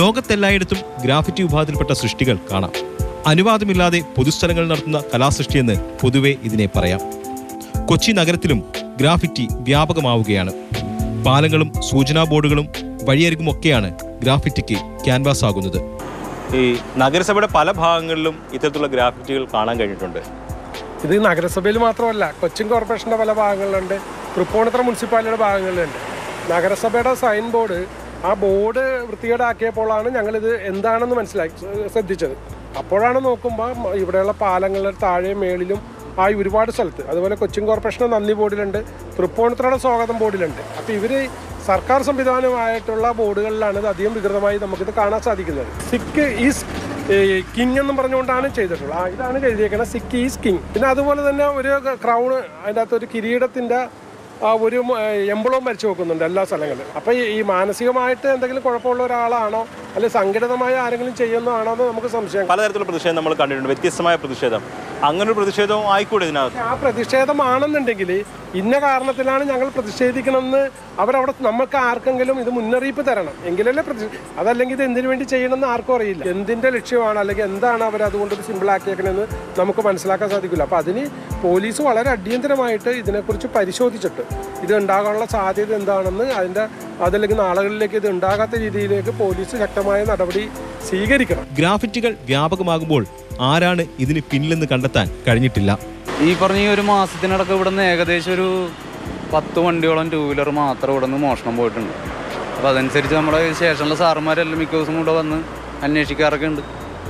ലോകത്തെല്ലായിടത്തും graffiti വിഭാഗത്തിൽപ്പെട്ട സൃഷ്ടികൾ കാണാം അനുവാദമില്ലാതെ പൊതുസ്ഥലങ്ങളിൽ നടത്തുന്ന കലാസൃഷ്ടിയെന്ന് പൊതുവെ ഇതിനെ പറയാം കൊച്ചി നഗരത്തിലും ഗ്രാഫിറ്റി വ്യാപകമാവുകയാണ് പാലങ്ങളും സൂചനാ ബോർഡുകളും വഴിയരികുമൊക്കെയാണ് ഗ്രാഫിറ്റിക്ക് ക്യാൻവാസ് ആകുന്നത് ഈ നഗരസഭയുടെ പല ഭാഗങ്ങളിലും ഇത്തരത്തിലുള്ള ഗ്രാഫിറ്റികൾ കാണാൻ കഴിഞ്ഞിട്ടുണ്ട് ഇത് നഗരസഭയിൽ മാത്രമല്ല കൊച്ചിൻ കോർപ്പറേഷൻ്റെ പല ഭാഗങ്ങളിലുണ്ട് തൃപ്പൂണിത്തുറ മുനിസിപ്പാലിറ്റിയുടെ ഭാഗങ്ങളിലുണ്ട് നഗരസഭയുടെ സൈൻ ബോർഡ് ആ ബോർഡ് വൃത്തികേടാക്കിയപ്പോഴാണ് ഞങ്ങളിത് എന്താണെന്ന് മനസ്സിലാക്കി ശ്രദ്ധിച്ചത് അപ്പോഴാണ് നോക്കുമ്പോൾ ഇവിടെയുള്ള പാലങ്ങളുടെ താഴെയും മേളിലും ആയി ഒരുപാട് സ്ഥലത്ത് അതുപോലെ കൊച്ചിൻ കോർപ്പറേഷൻ്റെ നന്ദി ബോർഡിലുണ്ട് തൃപ്പൂണിത്തുറയുടെ സ്വാഗതം ബോർഡിലുണ്ട് അപ്പോൾ ഇവർ സർക്കാർ സംവിധാനമായിട്ടുള്ള ബോർഡുകളിലാണ് ഇത് അധികം വികൃതമായി നമുക്കിത് കാണാൻ സാധിക്കുന്നത് സിക്ക് ഈസ് കിങ് എന്ന് പറഞ്ഞുകൊണ്ടാണ് ചെയ്തിട്ടുള്ളത് ആ ഇതാണ് എഴുതിയേക്കുന്നത് സിക്ക് ഈസ് കിങ് പിന്നെ അതുപോലെ തന്നെ ഒരു ക്രൗണ് അതിൻ്റെ അകത്ത് ഒരു കിരീടത്തിൻ്റെ ആ ഒരു എംബിളവും വരച്ചു വെക്കുന്നുണ്ട് എല്ലാ സ്ഥലങ്ങളിലും അപ്പോൾ ഈ ഈ മാനസികമായിട്ട് എന്തെങ്കിലും കുഴപ്പമുള്ള ഒരാളാണോ അല്ലെങ്കിൽ സംഘടിതമായ ആരെങ്കിലും ചെയ്യുന്നതാണോ എന്ന് നമുക്ക് സംശയം പലതരത്തിലുള്ള പ്രതിഷേധം നമ്മൾ കണ്ടിട്ടുണ്ട് വ്യത്യസ്തമായ പ്രതിഷേധം അങ്ങനെ ഒരു പ്രതിഷേധവും ആയിക്കൂടെ ഇതിനകത്ത് ആ പ്രതിഷേധമാണെന്നുണ്ടെങ്കിൽ ഇന്ന കാരണത്തിലാണ് ഞങ്ങൾ പ്രതിഷേധിക്കണമെന്ന് അവരവിടെ നമുക്ക് ആർക്കെങ്കിലും ഇത് മുന്നറിയിപ്പ് തരണം എങ്കിലല്ലേ പ്രതി അതല്ലെങ്കിൽ ഇത് എന്തിനു വേണ്ടി ചെയ്യണമെന്ന് ആർക്കും അറിയില്ല എന്തിന്റെ ലക്ഷ്യമാണ് അല്ലെങ്കിൽ എന്താണ് അവർ അതുകൊണ്ട് ഇത് സിമ്പിൾ ആക്കിയേക്കണമെന്ന് നമുക്ക് മനസ്സിലാക്കാൻ സാധിക്കില്ല അപ്പോൾ അതിന് പോലീസ് വളരെ അടിയന്തരമായിട്ട് ഇതിനെക്കുറിച്ച് പരിശോധിച്ചിട്ട് ഇത് ഉണ്ടാകാനുള്ള സാധ്യത എന്താണെന്ന് അതിൻ്റെ അതല്ലെങ്കിൽ നാളുകളിലേക്ക് ഇത് ഉണ്ടാകാത്ത രീതിയിലേക്ക് പോലീസ് ശക്തമായ നടപടി സ്വീകരിക്കണം ഗ്രാഫിറ്റികൾ വ്യാപകമാകുമ്പോൾ ആരാണ് ഇതിന് പിന്നിലെന്ന് കണ്ടെത്താൻ കഴിഞ്ഞിട്ടില്ല ഈ പറഞ്ഞ ഈ ഒരു മാസത്തിനിടക്ക് ഇവിടെ നിന്ന് ഏകദേശം ഒരു പത്ത് വണ്ടിയോളം ടൂ വീലർ മാത്രം ഇവിടെ നിന്ന് മോഷണം പോയിട്ടുണ്ട് അപ്പോൾ അതനുസരിച്ച് നമ്മുടെ സ്റ്റേഷനിലെ സാറുമാരെല്ലാം മിക്ക ദിവസം കൂടെ വന്ന് അന്വേഷിക്കാറൊക്കെ ഉണ്ട്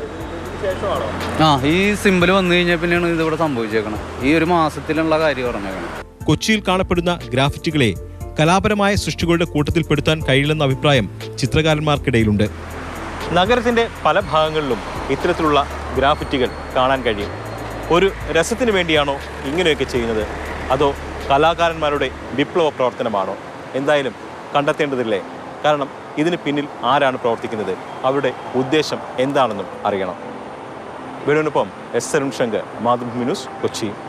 ആ ഈ സിമ്പിൾ വന്നു കഴിഞ്ഞാൽ പിന്നെയാണ് ഇതിവിടെ സംഭവിച്ചേക്കണം ഈ ഒരു മാസത്തിലുള്ള കാര്യം പറഞ്ഞേക്കണം കൊച്ചിയിൽ കാണപ്പെടുന്ന ഗ്രാഫിറ്റികളെ കലാപരമായ സൃഷ്ടികളുടെ കൂട്ടത്തിൽപ്പെടുത്താൻ കഴിയില്ലെന്ന അഭിപ്രായം ചിത്രകാരന്മാർക്കിടയിലുണ്ട് നഗരത്തിന്റെ പല ഭാഗങ്ങളിലും ഇത്തരത്തിലുള്ള ഗ്രാഫിറ്റികൾ കാണാൻ കഴിയും ഒരു രസത്തിന് വേണ്ടിയാണോ ഇങ്ങനെയൊക്കെ ചെയ്യുന്നത് അതോ കലാകാരന്മാരുടെ വിപ്ലവ പ്രവർത്തനമാണോ എന്തായാലും കണ്ടെത്തേണ്ടതില്ലേ കാരണം ഇതിന് പിന്നിൽ ആരാണ് പ്രവർത്തിക്കുന്നത് അവരുടെ ഉദ്ദേശം എന്താണെന്നും അറിയണം വേണുവിനൊപ്പം എസ് അരുൺ ശങ്കർ മാതൃഭൂമി ന്യൂസ് കൊച്ചി